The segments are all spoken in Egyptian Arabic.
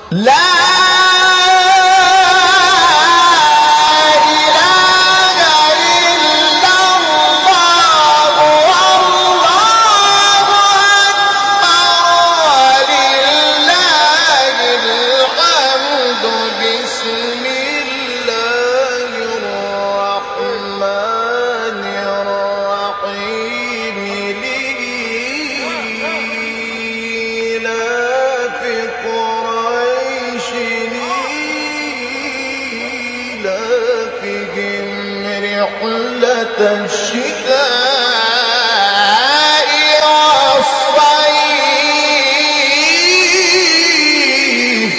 لا إله إلا الله والله أكبر ولله الحمد بسم الله الرحمن الرحيم لإيلاف قريش إيلافهم رحلة الشتاء والصيف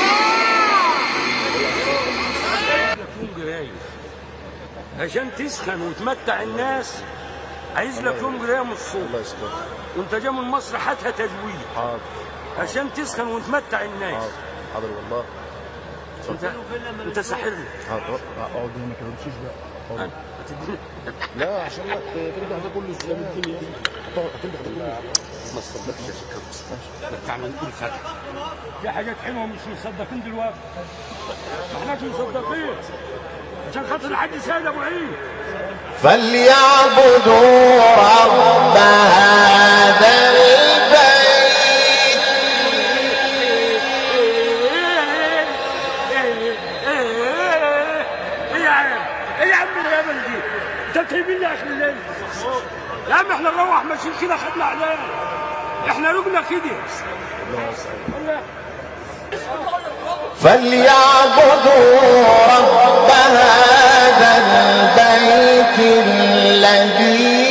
يوم قرايه عشان تسخن وتمتع الناس عايز لك يوم قرايه من الصبح الله يستر وانت جاي من مصر هاتها تجويد حاضر عشان تسخن وتمتع الناس حاضر حاضر والله انت انت ساحرني حاضر اقعد هنا كده مشيش بقى اقعد. لا عشان ما ترجع ده كله اسلام الدنيا هتقعد هترجع ده كله ما تصدقش يا سكرت تعمل نقول فتح في حاجات حلوه مش مصدقين دلوقتي ما احناش مصدقين عشان خاطر الحاج سيد ابو عيد فليعبدوا رب هذا البيت ايه يا عم ايه يا عم الهبل دي انت بتهبلني اخر الليل يا عم احنا نروح ماشيين كده خدنا اعلان احنا رجنا كده والله فليعبدوا رب هذا البيت الذي